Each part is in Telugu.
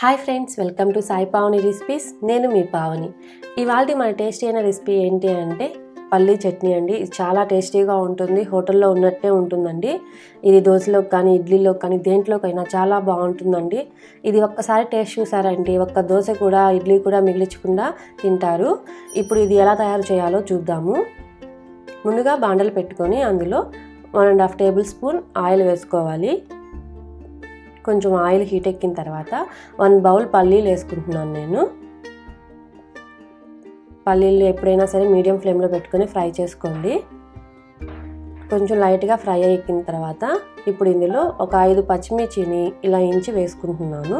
hi friends welcome to Sai Pavani recipes నేను మీ పావని ఇవాళ మన టేస్టీ అయిన రెసిపీ ఏంటి అంటే పల్లీ చట్నీ అండి ఇది చాలా టేస్టీగా ఉంటుంది హోటల్లో ఉన్నట్టే ఉంటుందండి ఇది దోశలోకి కానీ ఇడ్లీలోకి కానీ దేంట్లోకైనా చాలా బాగుంటుందండి ఇది ఒక్కసారి టేస్ట్ చూసారంటే ఒక్క దోశ కూడా ఇడ్లీ కూడా మిగిలించకుండా తింటారు ఇప్పుడు ఇది ఎలా తయారు చేయాలో చూద్దాము ముందుగా బాండలు పెట్టుకొని అందులో one and half tablespoon oil వేసుకోవాలి కొంచెం ఆయిల్ హీట్ ఎక్కిన తర్వాత వన్ బౌల్ పల్లీలు వేసుకుంటున్నాను నేను పల్లీలు ఎప్పుడైనా సరే మీడియం ఫ్లేమ్లో పెట్టుకొని ఫ్రై చేసుకోండి కొంచెం లైట్గా ఫ్రై ఎక్కిన తర్వాత ఇప్పుడు ఇందులో ఒక ఐదు పచ్చిమిర్చిని ఇలా ఇంచి వేసుకుంటున్నాను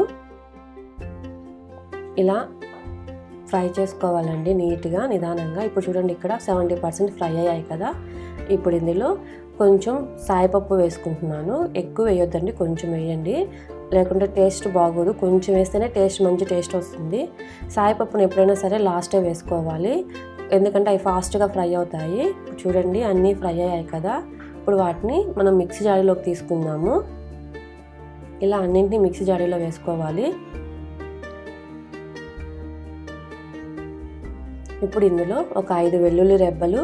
ఇలా ఫ్రై చేసుకోవాలండి నీట్గా నిదానంగా ఇప్పుడు చూడండి ఇక్కడ సెవెంటీ పర్సెంట్ ఫ్రై అయ్యాయి కదా ఇప్పుడు ఇందులో కొంచెం సాయిపప్పు వేసుకుంటున్నాను ఎక్కువ వేయొద్దండి కొంచెం వేయండి లేకుంటే టేస్ట్ బాగోదు కొంచెం వేస్తేనే టేస్ట్ మంచి టేస్ట్ వస్తుంది సాయిపప్పును ఎప్పుడైనా సరే లాస్టే వేసుకోవాలి ఎందుకంటే అవి ఫాస్ట్గా ఫ్రై అవుతాయి ఇప్పుడు చూడండి అన్నీ ఫ్రై అయ్యాయి కదా ఇప్పుడు వాటిని మనం మిక్సీ జాడీలోకి తీసుకుందాము ఇలా అన్నింటినీ మిక్సీ జాడీలో వేసుకోవాలి ఇప్పుడు ఇందులో ఒక ఐదు వెల్లుల్లి రెబ్బలు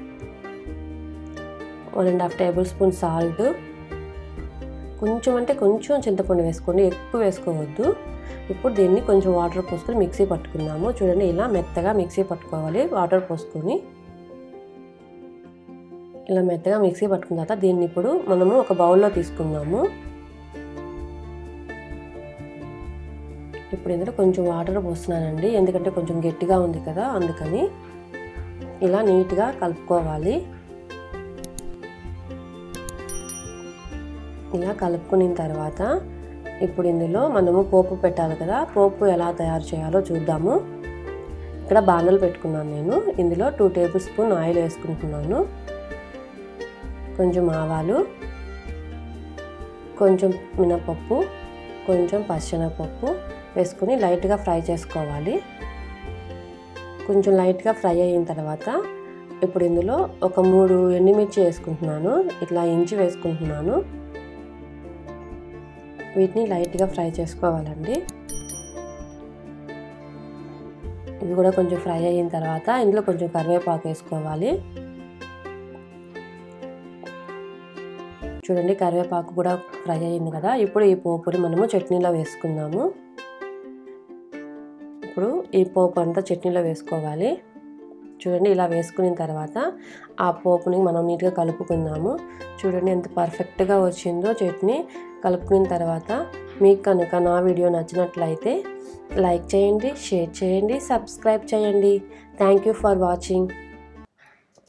one and half tablespoon salt కొంచెం అంటే కొంచెం చింతపండు వేసుకోండి ఎక్కువ వేసుకోవద్దు ఇప్పుడు దీన్ని కొంచెం వాటర్ పోసుకొని మిక్సీ పట్టుకుందాము చూడండి ఇలా మెత్తగా మిక్సీ పట్టుకోవాలి వాటర్ పోసుకొని ఇలా మెత్తగా మిక్సీ పట్టుకున్న తర్వాత దీన్ని ఇప్పుడు మనము ఒక బౌల్లో తీసుకుందాము ఇప్పుడు ఇందులో కొంచెం వాటర్ పోస్తున్నానండి ఎందుకంటే కొంచెం గట్టిగా ఉంది కదా అందుకని ఇలా నీట్గా కలుపుకోవాలి ఇలా కలుపుకున్న తర్వాత ఇప్పుడు ఇందులో మనము పోపు పెట్టాలి కదా పోపు ఎలా తయారు చేయాలో చూద్దాము ఇక్కడ బాణలు పెట్టుకున్నాను నేను ఇందులో టూ టేబుల్ స్పూన్ ఆయిల్ వేసుకుంటున్నాను కొంచెం ఆవాలు కొంచెం మినపప్పు కొంచెం పచ్చెనపప్పు వేసుకుని లైట్గా ఫ్రై చేసుకోవాలి కొంచెం లైట్గా ఫ్రై అయిన తర్వాత ఇప్పుడు ఇందులో ఒక మూడు ఎండుమిర్చి వేసుకుంటున్నాను ఇట్లా ఇంచి వేసుకుంటున్నాను వీటిని లైట్గా ఫ్రై చేసుకోవాలండి ఇవి కూడా కొంచెం ఫ్రై అయిన తర్వాత ఇందులో కొంచెం కరివేపాకు వేసుకోవాలి చూడండి కరివేపాకు కూడా ఫ్రై అయింది కదా ఇప్పుడు ఈ పోపుని మనము చట్నీలో వేసుకుందాము ఇప్పుడు ఈ పోపు అంతా చట్నీలో వేసుకోవాలి చూడండి ఇలా వేసుకున్న తర్వాత ఆ పోపుని మనం నీట్గా కలుపుకుందాము చూడండి ఎంత పర్ఫెక్ట్గా వచ్చిందో చట్నీ కలుపుకున్న తర్వాత మీకు కనుక నా వీడియో నచ్చినట్లయితే లైక్ చేయండి షేర్ చేయండి సబ్స్క్రైబ్ చేయండి థ్యాంక్ యూ ఫర్ వాచింగ్